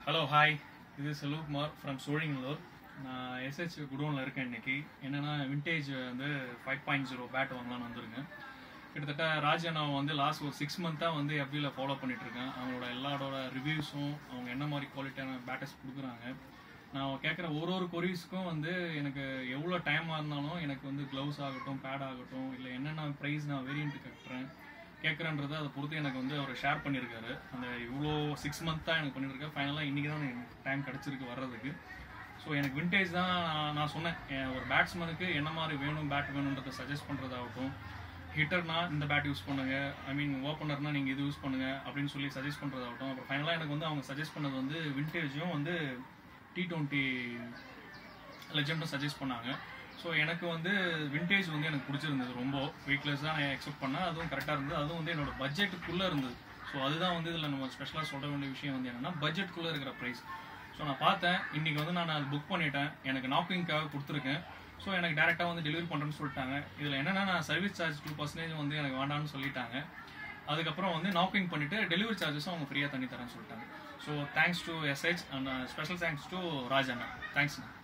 hello hi இது Selvakumar from சோழிங்கலூர் நான் S H குடோனில் இருக்கேன் இன்னைக்கு என்னன்னா விண்டேஜ் வந்து ஃபைவ் பாயிண்ட் ஜீரோ பேட் வாங்கலாம்னு வந்திருக்கேன் கிட்டத்தட்ட ராஜா நான் வந்து லாஸ்ட் ஒரு சிக்ஸ் மந்த்தாக வந்து எஃபியில் ஃபாலோ பண்ணிட்டு இருக்கேன் அவங்களோட எல்லாரோட ரிவ்யூஸும் அவங்க என்ன மாதிரி குவாலிட்டியான பேட்டர்ஸ் கொடுக்குறாங்க நான் கேட்குற ஒரு ஒரு கொரீஸ்க்கும் வந்து எனக்கு எவ்வளோ டைமாக இருந்தாலும் எனக்கு வந்து க்ளவுஸ் ஆகட்டும் பேட் ஆகட்டும் இல்லை என்னென்ன ப்ரைஸ் நான் வேரியன்ட் கேட்குறேன் கேட்குறேன்றதை அதை பொறுத்து எனக்கு வந்து அவர் ஷேர் பண்ணியிருக்காரு அந்த இவ்வளோ சிக்ஸ் மந்த் தான் எனக்கு பண்ணியிருக்கேன் ஃபைனலாக இன்றைக்கி தான் எனக்கு டைம் கிடச்சிருக்கு வர்றதுக்கு ஸோ எனக்கு விண்டேஜ் தான் நான் நான் சொன்னேன் என் ஒரு பேட்ஸ்மேனுக்கு என்ன மாதிரி வேணும் பேட் வேணுன்றதை சஜஸ்ட் பண்ணுறதாகட்டும் ஹிட்டர்னா இந்த பேட் யூஸ் பண்ணுங்க ஐ மீன் ஓப்பனர்னா நீங்கள் இது யூஸ் பண்ணுங்க அப்படின்னு சொல்லி சஜஸ்ட் பண்ணுறதாகட்டும் அப்புறம் ஃபைனலாக எனக்கு வந்து அவங்க சஜஸ்ட் பண்ணது வந்து விண்டேஜும் வந்து டி டுவெண்ட்டி லெஜெண்டும் சஜஸ்ட் பண்ணாங்க ஸோ எனக்கு வந்து விண்டேஜ் வந்து எனக்கு பிடிச்சிருந்தது ரொம்ப வெயிட்லெஸ் தான் நான் எக்ஸெப்ட் பண்ணேன் அதுவும் கரெக்டாக இருந்தது அதுவும் வந்து என்னோட பட்ஜெட்டுக்குள்ளே இருந்தது ஸோ அதுதான் வந்து இதில் நம்ம ஸ்பெஷலாக சொல்ல வேண்டிய விஷயம் வந்து என்னன்னா பட்ஜெட்டுக்குள்ளே இருக்கிற ப்ரைஸ் ஸோ நான் பார்த்தேன் இன்னைக்கு வந்து நான் அது புக் பண்ணிட்டேன் எனக்கு நாக்கிங்காக கொடுத்துருக்கேன் ஸோ எனக்கு டேரெக்டாக வந்து டெலிவரி பண்ணுறேன்னு சொல்லிட்டாங்க இதில் என்னன்னா நான் சர்வீஸ் சார்ஜ் டூ பர்சன்டேஜ் வந்து எனக்கு வேண்டாம்னு சொல்லிட்டாங்க அதுக்கப்புறம் வந்து நாக்கிங் பண்ணிட்டு டெலிவரி சார்ஜஸும் அவங்க ஃப்ரீயாக தண்ணி தரேன்னு சொல்லிட்டாங்க so thanks to SH and special thanks to Rajanna தேங்க்ஸ்ண்ணா